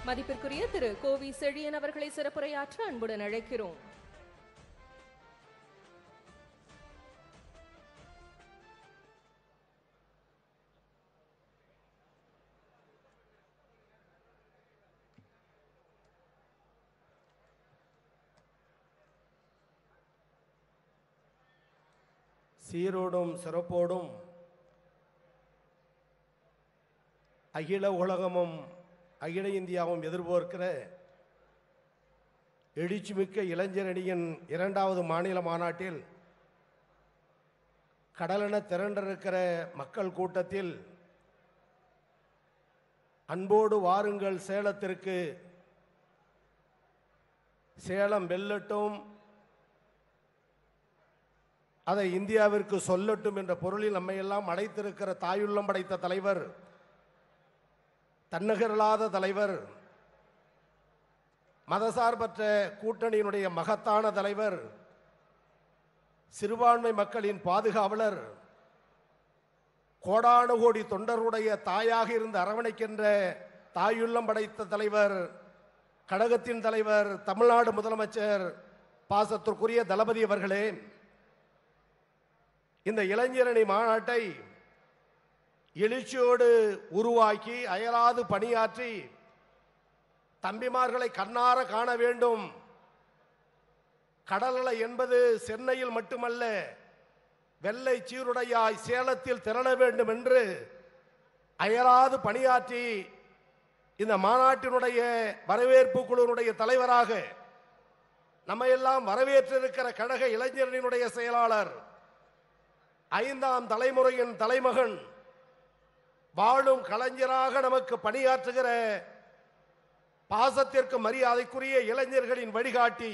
மதிப்பிற்குரிய திரு கோவி செழியன் அவர்களை சிறப்புரையாற்ற அன்புடன் அழைக்கிறோம் சீரோடும் சிறப்போடும் அகில உலகமும் அகில இந்தியாவும் எதிர்பார்க்கிற எழுச்சிமிக்க இளைஞரணியின் இரண்டாவது மாநில மாநாட்டில் கடலென திரண்டிருக்கிற மக்கள் கூட்டத்தில் அன்போடு வாருங்கள் சேலத்திற்கு சேலம் வெல்லட்டும் அதை இந்தியாவிற்கு சொல்லட்டும் என்ற பொருளில் நம்மை எல்லாம் அடைத்திருக்கிற தாயுள்ளம் படைத்த தலைவர் தன்னிகரில்லாத தலைவர் மதசார்பற்ற கூட்டணியினுடைய மகத்தான தலைவர் சிறுபான்மை மக்களின் பாதுகாவலர் கோடானு கோடி தொண்டருடைய தாயாக இருந்து அரவணைக்கின்ற தாயுள்ளம் படைத்த தலைவர் கழகத்தின் தலைவர் தமிழ்நாடு முதலமைச்சர் பாசத்திற்குரிய தளபதி அவர்களே இந்த இளைஞரணி மாநாட்டை எழுச்சியோடு உருவாக்கி அயராது பணியாற்றி தம்பிமார்களை கண்ணார காண வேண்டும் கடல் அலை என்பது சென்னையில் மட்டுமல்ல வெள்ளை சீருடையாய் சேலத்தில் திரள வேண்டும் என்று அயராது பணியாற்றி இந்த மாநாட்டினுடைய வரவேற்பு குழுவினுடைய தலைவராக நம்மையெல்லாம் வரவேற்றிருக்கிற கழக இளைஞரணியினுடைய செயலாளர் ஐந்தாம் தலைமுறையின் தலைமகன் வாழும் கலைஞராக நமக்கு பணியாற்றுகிற பாசத்திற்கு மரியாதைக்குரிய இளைஞர்களின் வழிகாட்டி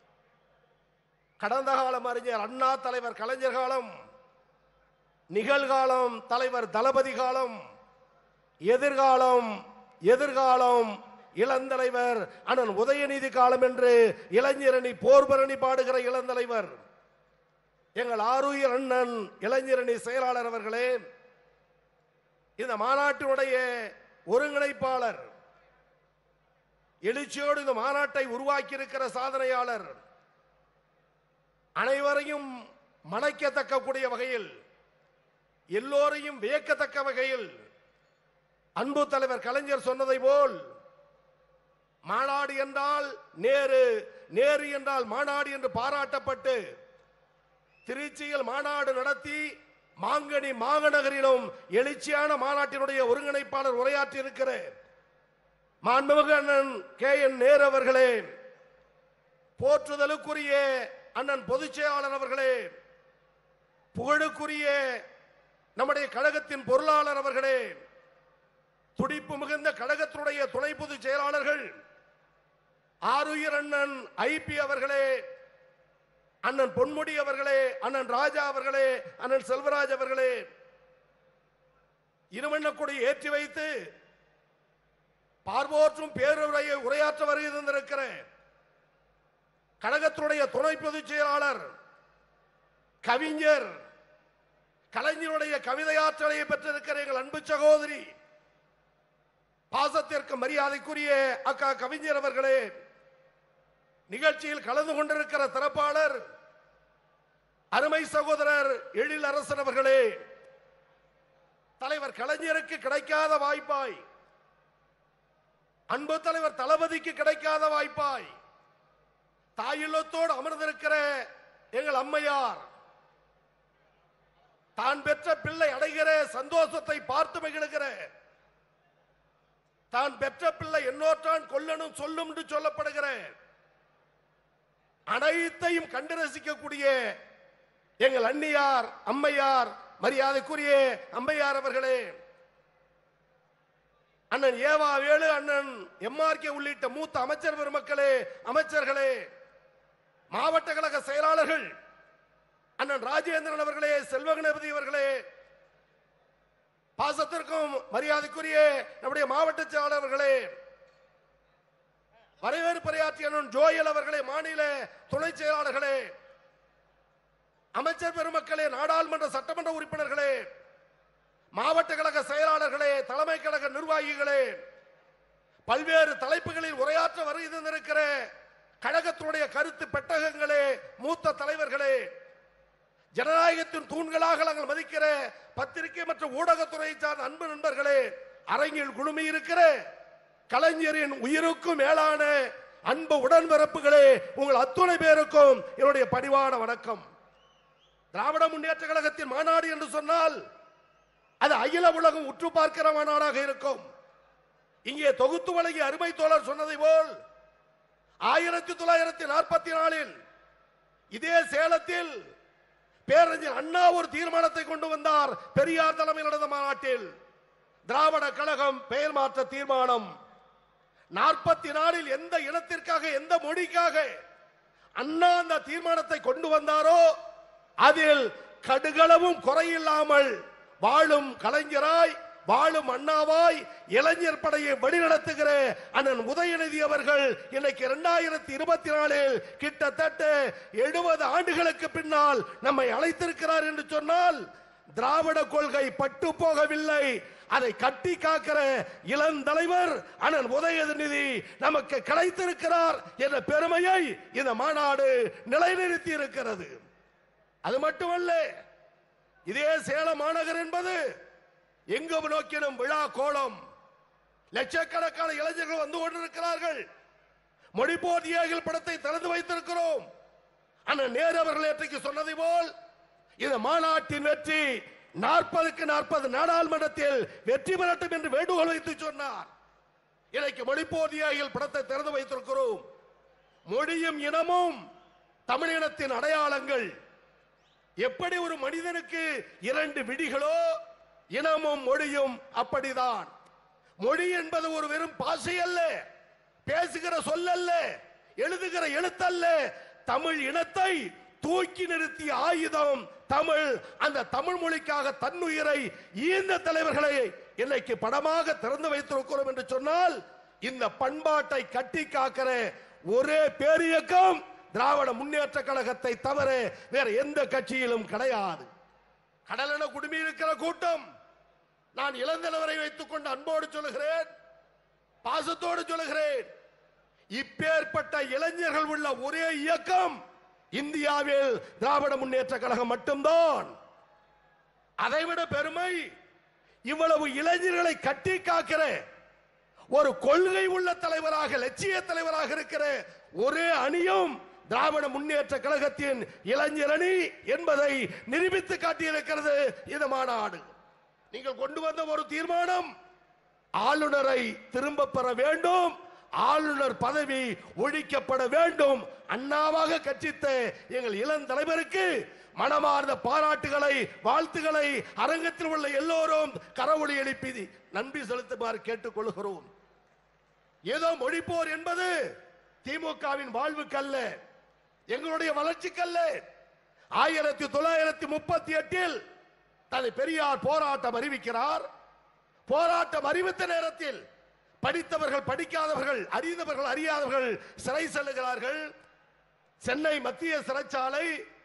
கடந்த காலம் அறிஞர் அண்ணா தலைவர் கலைஞர் காலம் நிகழ்காலம் தலைவர் தளபதி காலம் எதிர்காலம் எதிர்காலம் இளந்தலைவர் அண்ணன் உதயநிதி காலம் என்று இளைஞரணி போர்பரணி பாடுகிற இளந்தலைவர் எங்கள் ஆருயிர் அண்ணன் இளைஞரணி செயலாளர் அவர்களே இந்த மாநாட்டினுடைய ஒருங்கிணைப்பாளர் எழுச்சியோடு இந்த மாநாட்டை உருவாக்கி இருக்கிற சாதனையாளர் அனைவரையும் மலைக்கத்தக்க வகையில் எல்லோரையும் வியக்கத்தக்க வகையில் அன்பு தலைவர் கலைஞர் சொன்னதை போல் மாநாடு என்றால் நேரு நேரு என்றால் மாநாடு என்று பாராட்டப்பட்டு திருச்சியில் மாநாடு நடத்தி மாங்கனி மாநகரிலும் எழுச்சியான மாநாட்டினுடைய ஒருங்கிணைப்பாளர் உரையாற்றி இருக்கிற மாண்புமிகு அண்ணன் கே என் நேரு அவர்களே போற்றுதலுக்குரிய அண்ணன் பொதுச் செயலாளர் அவர்களே புகழுக்குரிய நம்முடைய கழகத்தின் பொருளாளர் அவர்களே துடிப்பு மிகுந்த கழகத்தினுடைய துணை பொதுச் செயலாளர்கள் ஆருயிர் அண்ணன் ஐபி அவர்களே அண்ணன் பொன்முடி அவர்களே அண்ணன் ராஜா அவர்களே அண்ணன் செல்வராஜ் அவர்களே இருமண்ண ஏற்றி வைத்து பார்வோற்றும் பேருரையை உரையாற்ற வருகை தந்திருக்கிற கழகத்தினுடைய துணை பொதுச் செயலாளர் கவிஞர் கலைஞருடைய கவிதையாற்றலை பெற்றிருக்கிற எங்கள் அன்பு சகோதரி பாசத்திற்கு மரியாதைக்குரிய அக்கா கவிஞர் அவர்களே நிகழ்ச்சியில் கலந்து கொண்டிருக்கிற திறப்பாளர் அருமை சகோதரர் எழில் அரசன் அவர்களே தலைவர் கலைஞருக்கு கிடைக்காத வாய்ப்பாய் அன்பு தலைவர் தளபதிக்கு கிடைக்காத வாய்ப்பாய் தாயுள்ளத்தோடு அமர்ந்திருக்கிற எங்கள் அம்மையார் தான் பெற்ற பிள்ளை அடைகிற சந்தோஷத்தை பார்த்து மகிழ்கிற தான் பெற்ற பிள்ளை என்னோற்றான் கொல்லணும் சொல்லும் என்று சொல்லப்படுகிற அனைத்தையும் கண்டு ரசிக்கக்கூடிய எங்கள் அண்ணியார் அம்மையார் மரியாதைக்குரிய அம்மையார் அவர்களே அண்ணன் ஏவா வேலு அண்ணன் எம்ஆர்கே உள்ளிட்ட மூத்த அமைச்சர் பெருமக்களே அமைச்சர்களே மாவட்ட கழக செயலாளர்கள் அண்ணன் ராஜேந்திரன் அவர்களே செல்வகணபதி அவர்களே பாசத்திற்கும் மரியாதைக்குரிய நம்முடைய மாவட்ட செயலாளர்களே வரவேற்புரையாற்றிய அண்ணன் ஜோயல் அவர்களே மாநில துணை செயலாளர்களே அமைச்சர் பெருமக்களே நாடாளுமன்ற சட்டமன்ற உறுப்பினர்களே மாவட்ட கழக செயலாளர்களே தலைமை கழக நிர்வாகிகளே பல்வேறு தலைப்புகளில் உரையாற்ற வருகை தந்திருக்கிற கழகத்தினுடைய கருத்து பெட்டகங்களே மூத்த தலைவர்களே ஜனநாயகத்தின் தூண்களாக நாங்கள் மதிக்கிற பத்திரிகை மற்றும் ஊடகத்துறை சார்ந்த அன்பு நண்பர்களே அரங்கில் குழுமி இருக்கிற கலைஞரின் உயிருக்கும் மேலான அன்பு உடன்பிறப்புகளே உங்கள் அத்துணை பேருக்கும் என்னுடைய பணிவான வணக்கம் திராவிட முன்னேற்ற கழகத்தின் மாநாடு என்று சொன்னால் அது அகில உலகம் உற்று பார்க்கிற மாநாடாக இருக்கும் இங்கே தொகுத்து வழங்கிய அருமை தோழர் சொன்னதை போல் ஆயிரத்தி தொள்ளாயிரத்தி நாற்பத்தி நாலில் இதே சேலத்தில் பேரறிஞர் அண்ணா ஒரு தீர்மானத்தை கொண்டு வந்தார் பெரியார் தலைமையில் நடந்த மாநாட்டில் திராவிட கழகம் பெயர் மாற்ற தீர்மானம் நாற்பத்தி நாலில் எந்த இனத்திற்காக எந்த மொழிக்காக அண்ணா அந்த தீர்மானத்தை கொண்டு வந்தாரோ அதில் கடுகளவும் குறையில்லாமல் வாழும் கலைஞராய் வாழும் அண்ணாவாய் இளைஞர் படையை வழிநடத்துகிற அண்ணன் உதயநிதி அவர்கள் இன்னைக்கு இரண்டாயிரத்தி இருபத்தி நாலில் கிட்டத்தட்ட எழுபது ஆண்டுகளுக்கு பின்னால் நம்மை அழைத்திருக்கிறார் என்று சொன்னால் திராவிட கொள்கை பட்டு போகவில்லை அதை கட்டி காக்கிற இளந்தலைவர் அண்ணன் உதயநிதி நமக்கு கிடைத்திருக்கிறார் என்ற பெருமையை இந்த மாநாடு நிலைநிறுத்தி இருக்கிறது அது மட்டுமல்ல இதே சேலம் மாநகர் என்பது எங்கும் நோக்கினும் விழா கோலம் லட்சக்கணக்கான இளைஞர்கள் வந்து கொண்டிருக்கிறார்கள் மொழிபோதியாகில் படத்தை திறந்து வைத்திருக்கிறோம் அண்ணன் நேரு அவர்கள் நேற்றைக்கு சொன்னதை போல் இந்த மாநாட்டின் வெற்றி நாற்பதுக்கு நாற்பது நாடாளுமன்றத்தில் வெற்றி பெறட்டும் என்று வேண்டுகோள் வைத்து சொன்னார் இன்னைக்கு மொழிபோதியாகில் படத்தை திறந்து வைத்திருக்கிறோம் மொழியும் இனமும் தமிழினத்தின் அடையாளங்கள் எப்படி ஒரு மனிதனுக்கு இரண்டு விடிகளோ இனமும் மொழியும் அப்படிதான் மொழி என்பது ஒரு வெறும் பாசை அல்ல பேசுகிற சொல்லல்ல எழுதுகிற எழுத்தல்ல தமிழ் இனத்தை தூக்கி நிறுத்திய ஆயுதம் தமிழ் அந்த தமிழ் மொழிக்காக தன்னுயிரை ஈந்த தலைவர்களை இன்னைக்கு படமாக திறந்து வைத்திருக்கிறோம் என்று சொன்னால் இந்த பண்பாட்டை கட்டி காக்கிற ஒரே பேரியக்கம் திராவிட முன்னேற்ற கழகத்தை தவிர வேற எந்த கட்சியிலும் கிடையாது கடலென குடுமி இருக்கிற கூட்டம் நான் இளந்தலைவரை வைத்துக் கொண்டு அன்போடு சொல்லுகிறேன் பாசத்தோடு சொல்லுகிறேன் இப்பேற்பட்ட இளைஞர்கள் உள்ள ஒரே இயக்கம் இந்தியாவில் திராவிட முன்னேற்ற கழகம் மட்டும்தான் அதைவிட பெருமை இவ்வளவு இளைஞர்களை கட்டி காக்கிற ஒரு கொள்கை உள்ள தலைவராக லட்சிய தலைவராக இருக்கிற ஒரே அணியும் திராவிட முன்னேற்ற கழகத்தின் இளைஞர் அணி என்பதை நிரூபித்து காட்டியிருக்கிறது இந்த மாநாடு நீங்கள் கொண்டு வந்த ஒரு தீர்மானம் ஆளுநரை திரும்ப பெற வேண்டும் ஆளுநர் பதவி ஒழிக்கப்பட வேண்டும் அண்ணாவாக கட்சித்த எங்கள் இளம் தலைவருக்கு மனமார்ந்த பாராட்டுகளை வாழ்த்துக்களை அரங்கத்தில் உள்ள எல்லோரும் கரவொலி எழுப்பி நன்றி செலுத்துமாறு கேட்டுக் கொள்கிறோம் ஏதோ மொழிப்போர் என்பது திமுகவின் வாழ்வுக்கல்ல எங்களுடைய வளர்ச்சிக்கல்ல ஆயிரத்தி தொள்ளாயிரத்தி முப்பத்தி எட்டில் தந்தை பெரியார் போராட்டம் அறிவிக்கிறார் போராட்டம் அறிவித்த நேரத்தில் படித்தவர்கள் படிக்காதவர்கள் அறிந்தவர்கள் அறியாதவர்கள் சிறை செல்லுகிறார்கள் சென்னை மத்திய சிறைச்சாலை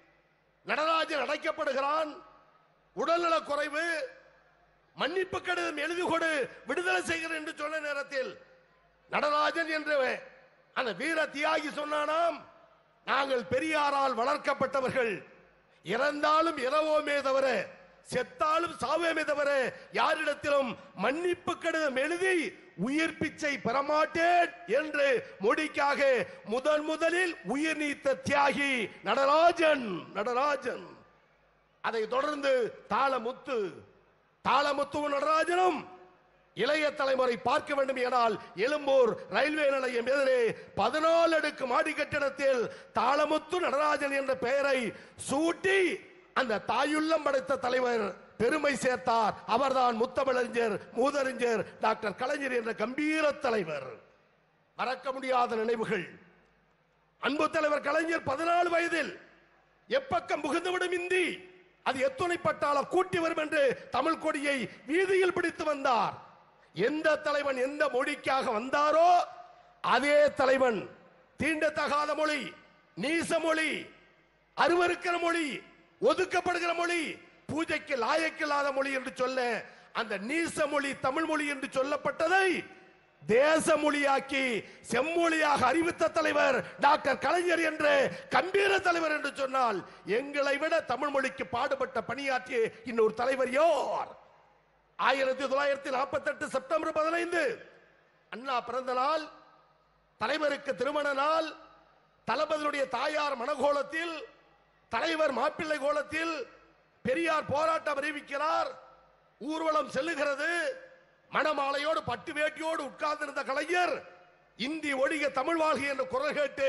நடராஜன் அடைக்கப்படுகிறான் உடல்நலக் குறைவு மன்னிப்பு கடிதம் எழுதி கொடு விடுதலை செய்கிறேன் என்று சொன்ன நேரத்தில் நடராஜன் என்று அந்த வீர தியாகி சொன்னானாம் நாங்கள் பெரியாரால் வளர்க்கப்பட்டவர்கள் இறந்தாலும் இரவோமே தவிர செத்தாலும் சாவேமே தவிர யாரிடத்திலும் மன்னிப்பு கடிதம் எழுதி உயிர் பிச்சை பெறமாட்டேன் என்று மொழிக்காக முதன் முதலில் உயிர் நீத்த தியாகி நடராஜன் நடராஜன் அதை தொடர்ந்து தாளமுத்து தாளமுத்து நடராஜனும் இளைய தலைமுறை பார்க்க வேண்டும் என்றால் எழும்பூர் ரயில்வே நிலையம் எதிரே பதினாலு அடுக்கு மாடி கட்டிடத்தில் தாளமுத்து நடராஜன் என்ற பெயரை சூட்டி அந்த தாயுள்ளம் படைத்த தலைவர் பெருமை சேர்த்தார் அவர்தான் முத்தமிழறிஞர் மூதறிஞர் டாக்டர் கலைஞர் என்ற கம்பீர தலைவர் மறக்க முடியாத நினைவுகள் அன்பு தலைவர் கலைஞர் பதினாலு வயதில் எப்பக்கம் புகுந்துவிடும் இந்தி அது எத்துணைப்பட்டாலும் கூட்டி வரும் என்று தமிழ் கொடியை வீதியில் பிடித்து வந்தார் எந்த தலைவன் எந்த மொழிக்காக வந்தாரோ அதே தலைவன் தீண்டத்தகாத மொழி நீச மொழி அருவருக்கிற மொழி ஒதுக்கப்படுகிற மொழி பூஜைக்கு லாயக்கில்லாத மொழி என்று சொல்ல அந்த நீச மொழி தமிழ் மொழி என்று சொல்லப்பட்டதை தேச மொழியாக்கி செம்மொழியாக அறிவித்த தலைவர் டாக்டர் கலைஞர் என்று கம்பீர தலைவர் என்று சொன்னால் எங்களை விட தமிழ் மொழிக்கு பாடுபட்ட பணியாற்றிய இன்னொரு தலைவர் யார் ஆயிரத்தி தொள்ளாயிரத்தி நாற்பத்தி எட்டு செப்டம்பர் பதினைந்து அண்ணா பிறந்த நாள் தலைவருக்கு திருமண நாள் தளபதியுடைய தாயார் மணகோலத்தில் தலைவர் மாப்பிள்ளை கோலத்தில் பெரியார் போராட்டம் அறிவிக்கிறார் ஊர்வலம் செல்லுகிறது மணமாலையோடு பட்டு வேட்டியோடு உட்கார்ந்திருந்த கலைஞர் இந்தி ஒழிக தமிழ் வாழ்க என்று குரல் கேட்டு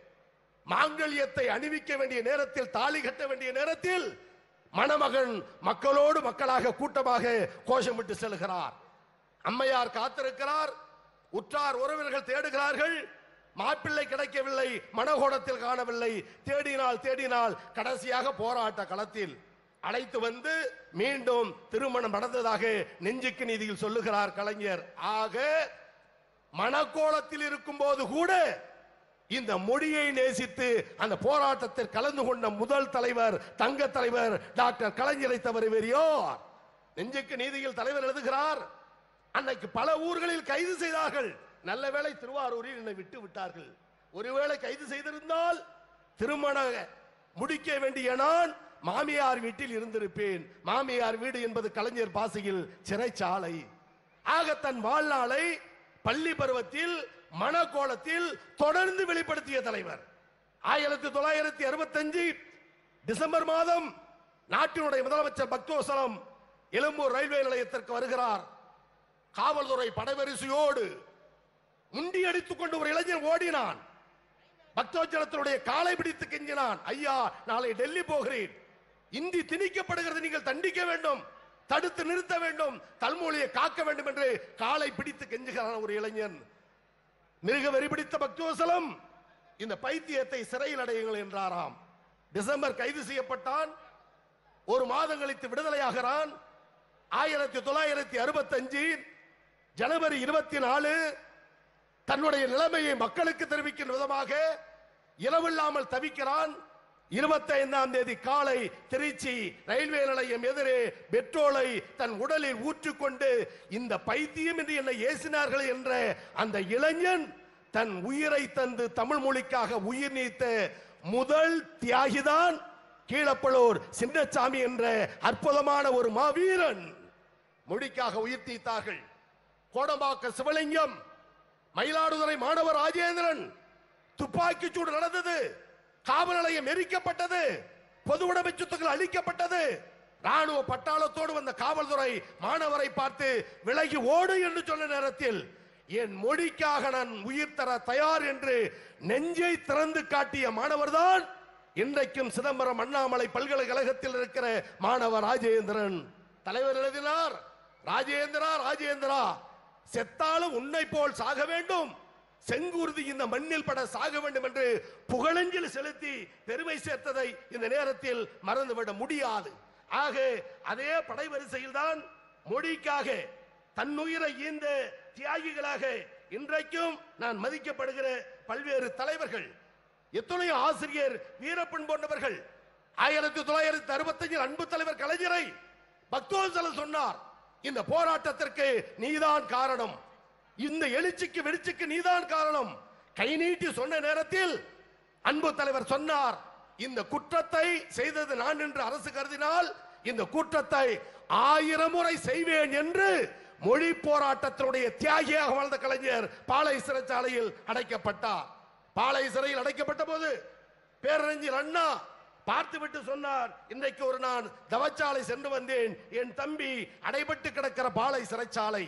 மாங்கல்யத்தை அணிவிக்க வேண்டிய நேரத்தில் தாலி கட்ட வேண்டிய நேரத்தில் மணமகன் மக்களோடு மக்களாக கூட்டமாக கோஷமிட்டு செல்கிறார் அம்மையார் காத்திருக்கிறார் உற்றார் உறவினர்கள் தேடுகிறார்கள் மாப்பிள்ளை கிடைக்கவில்லை மணகோடத்தில் காணவில்லை தேடினால் தேடினால் கடைசியாக போராட்ட களத்தில் அழைத்து வந்து மீண்டும் திருமணம் நடந்ததாக நெஞ்சுக்கு நீதியில் சொல்லுகிறார் கலைஞர் ஆக மணக்கோலத்தில் இருக்கும் போது கூட இந்த மொழியை நேசித்து அந்த போராட்டத்தில் கலந்து கொண்ட முதல் தலைவர் தங்க தலைவர் டாக்டர் கலைஞரை தவிர வேறு யார் நெஞ்சுக்கு நீதியில் தலைவர் எழுதுகிறார் அன்னைக்கு பல ஊர்களில் கைது செய்தார்கள் நல்ல வேளை திருவாரூரில் என்னை விட்டு விட்டார்கள் ஒருவேளை கைது செய்திருந்தால் திருமண முடிக்க வேண்டிய நான் மாமியார் வீட்டில் இருந்திருப்பேன் மாமியார் வீடு என்பது கலைஞர் பாசையில் சிறைச்சாலை ஆக தன் வாழ்நாளை பள்ளி பருவத்தில் மனக்கோலத்தில் தொடர்ந்து வெளிப்படுத்திய தலைவர் ஆயிரத்தி தொள்ளாயிரத்தி அறுபத்தஞ்சு டிசம்பர் மாதம் நாட்டினுடைய முதலமைச்சர் பக்தோசலம் எழும்பூர் ரயில்வே நிலையத்திற்கு வருகிறார் காவல்துறை படைவரிசையோடு முண்டி அடித்துக் கொண்டு ஒரு இளைஞன் ஓடினான் பக்தோஜனத்தினுடைய காலை பிடித்து கெஞ்சினான் ஐயா நாளை டெல்லி போகிறேன் இந்தி திணிக்கப்படுகிறது நீங்கள் தண்டிக்க வேண்டும் தடுத்து நிறுத்த வேண்டும் தல்மொழியை காக்க வேண்டும் என்று காலை பிடித்து கெஞ்சுகிறான் ஒரு இளைஞன் மிருக வெறி பிடித்த பக்தோசலம் இந்த பைத்தியத்தை சிறையில் அடையுங்கள் என்றாராம் டிசம்பர் கைது செய்யப்பட்டான் ஒரு மாதம் கழித்து விடுதலையாகிறான் ஆயிரத்தி தொள்ளாயிரத்தி அறுபத்தஞ்சு ஜனவரி இருபத்தி நாலு தன்னுடைய நிலைமையை மக்களுக்கு தெரிவிக்கும் விதமாக இரவில்லாமல் தவிக்கிறான் இருபத்தி ஐந்தாம் தேதி காலை திருச்சி ரயில்வே நிலையம் எதிரே பெட்ரோலை தன் உடலில் ஊற்றிக்கொண்டு இந்த பைத்தியம் என்று என்னை ஏசினார்கள் என்ற அந்த இளைஞன் தன் உயிரை தந்து தமிழ் மொழிக்காக உயிர் நீத்த முதல் தியாகிதான் கீழப்பழூர் சின்னசாமி என்ற அற்புதமான ஒரு மாவீரன் மொழிக்காக உயிர் தீத்தார்கள் கோடம்பாக்க சிவலிங்கம் மயிலாடுதுறை மாணவர் ராஜேந்திரன் துப்பாக்கி சூடு நடந்தது காவல் நிலையம் எரிக்கப்பட்டது பொது உடைமை சொத்துக்கள் அழிக்கப்பட்டது ராணுவ பட்டாளத்தோடு வந்த காவல்துறை மாணவரை பார்த்து விலகி ஓடு என்று சொன்ன நேரத்தில் என் மொழிக்காக நான் உயிர் தர தயார் என்று நெஞ்சை திறந்து காட்டிய மாணவர்தான் இன்றைக்கும் சிதம்பரம் அண்ணாமலை பல்கலைக்கழகத்தில் இருக்கிற மாணவர் ராஜேந்திரன் தலைவர் எழுதினார் ராஜேந்திரா ராஜேந்திரா செத்தாலும் உன்னை போல் சாக வேண்டும் செங்குருதி இந்த மண்ணில் பட சாக வேண்டும் என்று புகழஞ்சல் செலுத்தி பெருமை சேர்த்ததை இந்த நேரத்தில் மறந்துவிட முடியாது ஆக அதே படைவரிசையில் தான் மொழிக்காக தன்னுயிரை ஈந்த தியாகிகளாக இன்றைக்கும் நான் மதிக்கப்படுகிற பல்வேறு தலைவர்கள் எத்தனையோ ஆசிரியர் வீரப்பன் போன்றவர்கள் ஆயிரத்தி தொள்ளாயிரத்தி அறுபத்தஞ்சில் அன்பு தலைவர் கலைஞரை பக்தோசலம் சொன்னார் இந்த போராட்டத்திற்கு நீதான் காரணம் இந்த எழுச்சிக்கு வெளிச்சிக்கு நீதான் காரணம் கை நீட்டி சொன்ன நேரத்தில் அன்பு தலைவர் சொன்னார் இந்த குற்றத்தை செய்தது நான் என்று அரசு கருதினால் இந்த குற்றத்தை ஆயிரம் முறை செய்வேன் என்று மொழி போராட்டத்தினுடைய தியாகியாக வாழ்ந்த கலைஞர் பாளை சிறைச்சாலையில் அடைக்கப்பட்டார் பாளை சிறையில் அடைக்கப்பட்ட போது பேரறிஞர் அண்ணா பார்த்துவிட்டு சொன்னார் இன்றைக்கு ஒரு நான் தவச்சாலை சென்று வந்தேன் என் தம்பி அடைபட்டு கிடக்கிற பாளை சிறைச்சாலை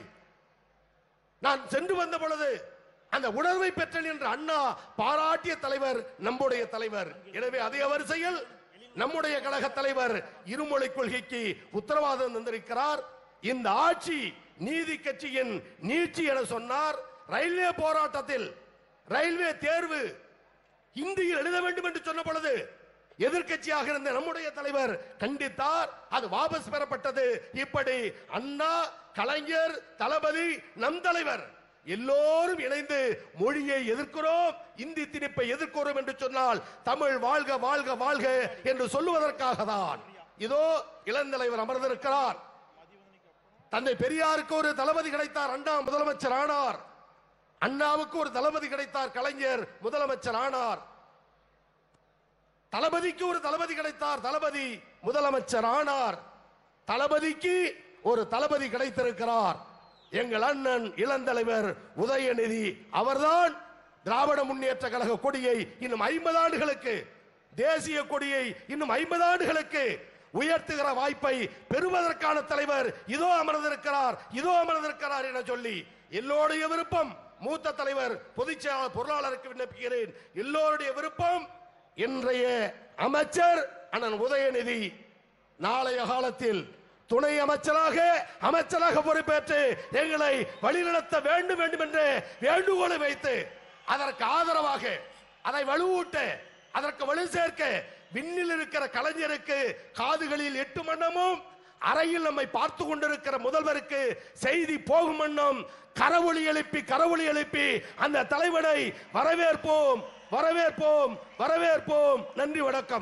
நான் சென்று வந்த பொழுது அந்த உணர்வை பெற்றேன் என்ற அண்ணா பாராட்டிய தலைவர் நம்முடைய தலைவர் எனவே அதே வரிசையில் நம்முடைய கழக தலைவர் இருமொழி கொள்கைக்கு உத்தரவாதம் தந்திருக்கிறார் இந்த ஆட்சி நீதி கட்சியின் நீட்சி என சொன்னார் ரயில்வே போராட்டத்தில் ரயில்வே தேர்வு இந்தியில் எழுத வேண்டும் என்று சொன்ன பொழுது எதிர்க்கட்சியாக இருந்த நம்முடைய தலைவர் கண்டித்தார் அது வாபஸ் பெறப்பட்டது இப்படி அண்ணா கலைஞர் தளபதி நம் தலைவர் எல்லோரும் இணைந்து மொழியை எதிர்க்கிறோம் இந்தி திணிப்பை எதிர்க்கிறோம் என்று சொன்னால் தமிழ் வாழ்க வாழ்க வாழ்க என்று சொல்லுவதற்காக தான் இதோ இளந்தலைவர் அமர்ந்திருக்கிறார் தந்தை பெரியாருக்கு ஒரு தளபதி கிடைத்தார் அண்ணா முதலமைச்சர் ஆனார் அண்ணாவுக்கு ஒரு தளபதி கிடைத்தார் கலைஞர் முதலமைச்சர் ஆனார் தளபதிக்கு ஒரு தளபதி கிடைத்தார் தளபதி முதலமைச்சர் ஆனார் தளபதிக்கு ஒரு தளபதி கிடைத்திருக்கிறார் எங்கள் அண்ணன் இளந்தலைவர் உதயநிதி அவர்தான் திராவிட முன்னேற்ற கழக கொடியை இன்னும் ஐம்பது ஆண்டுகளுக்கு தேசிய கொடியை இன்னும் ஐம்பது ஆண்டுகளுக்கு உயர்த்துகிற வாய்ப்பை பெறுவதற்கான தலைவர் இதோ அமர்ந்திருக்கிறார் இதோ அமர்ந்திருக்கிறார் என சொல்லி எல்லோருடைய விருப்பம் மூத்த தலைவர் பொதுச் செயலாளர் பொருளாளருக்கு விண்ணப்பிக்கிறேன் எல்லோருடைய விருப்பம் இன்றைய அமைச்சர் அண்ணன் உதயநிதி நாளைய காலத்தில் துணை அமைச்சராக அமைச்சராக பொறுப்பேற்று எங்களை வழிநடத்த வேண்டும் வேண்டும் என்று வேண்டுகோளை வைத்து அதற்கு ஆதரவாக அதை வலுவூட்ட அதற்கு வலு சேர்க்க விண்ணில் இருக்கிற கலைஞருக்கு காதுகளில் எட்டு மன்னமும் அறையில் நம்மை பார்த்து கொண்டிருக்கிற முதல்வருக்கு செய்தி போகும் வண்ணம் கரவொலி எழுப்பி கரவொலி எழுப்பி அந்த தலைவனை வரவேற்போம் வரவேற்போம் வரவேற்போம் நன்றி வணக்கம்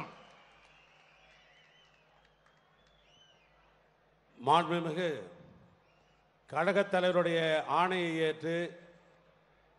மாண்புமிகு கழகத் தலைவருடைய ஆணையை ஏற்று